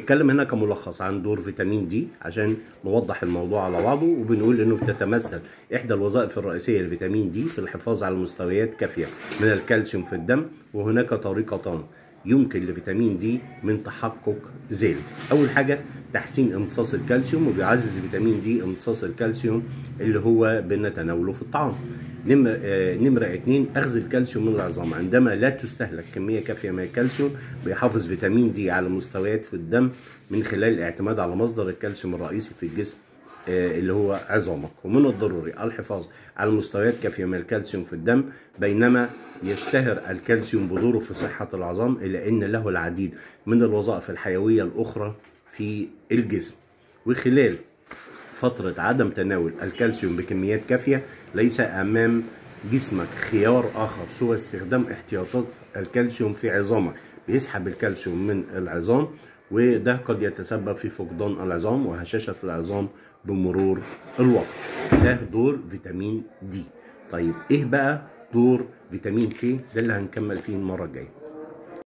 بنتكلم هنا كملخص عن دور فيتامين دي عشان نوضح الموضوع على بعضه وبنقول انه بتتمثل احدى الوظائف الرئيسيه لفيتامين دي في الحفاظ على مستويات كافيه من الكالسيوم في الدم وهناك طريقتان يمكن لفيتامين دي من تحقق ذلك اول حاجه تحسين امتصاص الكالسيوم وبيعزز فيتامين دي امتصاص الكالسيوم اللي هو بنتناوله في الطعام نمرة آه، نمرة اتنين أخذ الكالسيوم من العظام عندما لا تستهلك كمية كافية من الكالسيوم بيحافظ فيتامين دي على مستويات في الدم من خلال الاعتماد على مصدر الكالسيوم الرئيسي في الجسم آه، اللي هو عظامك ومن الضروري الحفاظ على مستويات كافية من الكالسيوم في الدم بينما يشتهر الكالسيوم بدوره في صحة العظام إلا أن له العديد من الوظائف الحيوية الأخرى في الجسم وخلال فترة عدم تناول الكالسيوم بكميات كافية ليس أمام جسمك خيار آخر سوى استخدام احتياطات الكالسيوم في عظامك بيسحب الكالسيوم من العظام وده قد يتسبب في فقدان العظام وهشاشة العظام بمرور الوقت ده دور فيتامين دي طيب ايه بقى دور فيتامين كي ده اللي هنكمل فيه المرة الجاية